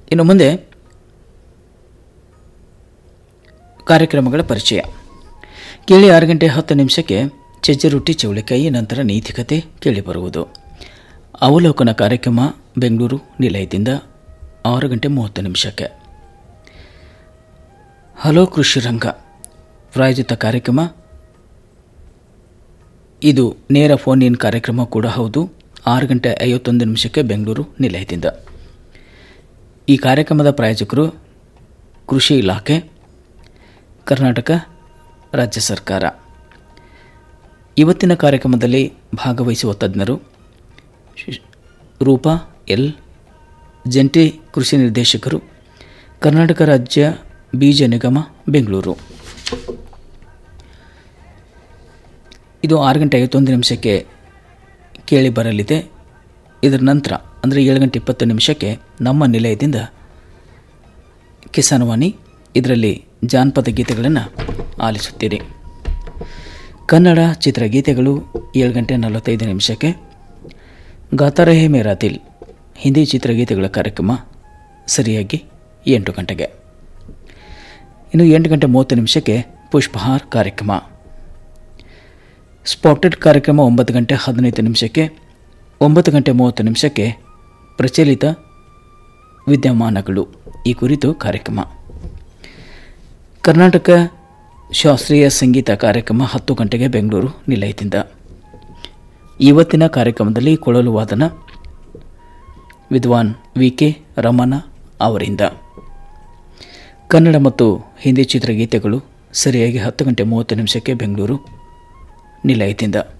ಇನ್ನು ಮುಂದೆ ಕಾರ್ಯಕ್ರಮಗಳ ಪರಿಚಯ ಕೇಳಿ ಆರು ಗಂಟೆ ಹತ್ತು ನಿಮಿಷಕ್ಕೆ ಚಜ್ಜೆ ರೊಟ್ಟಿ ಚೌಳಿಕಾಯಿ ನಂತರ ನೀತಿಕತೆ ಕೇಳಿಬರುವುದು ಅವಲೋಕನ ಕಾರ್ಯಕ್ರಮ ಬೆಂಗಳೂರು ನಿಲಯದಿಂದ ಆರು ಗಂಟೆ ಮೂವತ್ತು ನಿಮಿಷಕ್ಕೆ ಹಲೋ ಕೃಷಿ ರಂಗ ಪ್ರಾಯೋಜಿತ ಕಾರ್ಯಕ್ರಮ ಇದು ನೇರ ಫೋನ್ ಇನ್ ಕಾರ್ಯಕ್ರಮ ಕೂಡ ಹೌದು ಆರು ಗಂಟೆ ಐವತ್ತೊಂದು ನಿಮಿಷಕ್ಕೆ ಬೆಂಗಳೂರು ನಿಲಯದಿಂದ ಈ ಕಾರ್ಯಕ್ರಮದ ಪ್ರಾಯೋಜಕರು ಕೃಷಿ ಇಲಾಖೆ ಕರ್ನಾಟಕ ರಾಜ್ಯ ಸರ್ಕಾರ ಇವತ್ತಿನ ಕಾರ್ಯಕ್ರಮದಲ್ಲಿ ಭಾಗವಹಿಸುವ ತಜ್ಞರು ಶ್- ರೂಪಾ ಎಲ್ ಜಂಟಿ ಕೃಷಿ ನಿರ್ದೇಶಕರು ಕರ್ನಾಟಕ ರಾಜ್ಯ ಬೀಜ ನಿಗಮ ಬೆಂಗಳೂರು ಇದು ಆರು ಗಂಟೆ ಐವತ್ತೊಂದು ನಿಮಿಷಕ್ಕೆ ಕೇಳಿ ಬರಲಿದೆ ಇದರ ನಂತರ ಅಂದರೆ ಏಳು ಗಂಟೆ ಇಪ್ಪತ್ತು ನಿಮಿಷಕ್ಕೆ ನಮ್ಮ ನಿಲಯದಿಂದ ಕಿಸಾನವಾಣಿ ಇದರಲ್ಲಿ ಜಾನಪದ ಗೀತೆಗಳನ್ನು ಆಲಿಸುತ್ತೀರಿ ಕನ್ನಡ ಚಿತ್ರಗೀತೆಗಳು ಏಳು ಗಂಟೆ ನಲವತ್ತೈದು ನಿಮಿಷಕ್ಕೆ ಗಾತಾ ರಹೆ ಮೇರಾ ದಿಲ್ ಹಿಂದಿ ಚಿತ್ರಗೀತೆಗಳ ಕಾರ್ಯಕ್ರಮ ಸರಿಯಾಗಿ ಎಂಟು ಗಂಟೆಗೆ ಇನ್ನು ಎಂಟು ಗಂಟೆ ಮೂವತ್ತು ನಿಮಿಷಕ್ಕೆ ಪುಷ್ಪಹಾರ್ ಕಾರ್ಯಕ್ರಮ ಸ್ಪಾಟೆಡ್ ಕಾರ್ಯಕ್ರಮ ಒಂಬತ್ತು ಗಂಟೆ ಹದಿನೈದು ನಿಮಿಷಕ್ಕೆ ಒಂಬತ್ತು ಗಂಟೆ ಮೂವತ್ತು ನಿಮಿಷಕ್ಕೆ ಪ್ರಚಲಿತ ವಿದ್ಯಮಾನಗಳು ಈ ಕುರಿತು ಕಾರ್ಯಕ್ರಮ ಕರ್ನಾಟಕ ಶಾಸ್ತ್ರೀಯ ಸಂಗೀತ ಕಾರ್ಯಕ್ರಮ ಹತ್ತು ಗಂಟೆಗೆ ಬೆಂಗಳೂರು ನಿಲಯದಿಂದ ಇವತ್ತಿನ ಕಾರ್ಯಕ್ರಮದಲ್ಲಿ ಕೊಳಲು ವಾದನ ವಿದ್ವಾನ್ ವಿ ಕೆ ರಮಣ ಅವರಿಂದ ಕನ್ನಡ ಮತ್ತು ಹಿಂದಿ ಚಿತ್ರಗೀತೆಗಳು ಸರಿಯಾಗಿ ಹತ್ತು ಗಂಟೆ ಮೂವತ್ತು ನಿಮಿಷಕ್ಕೆ ಬೆಂಗಳೂರು ನಿಲಯದಿಂದ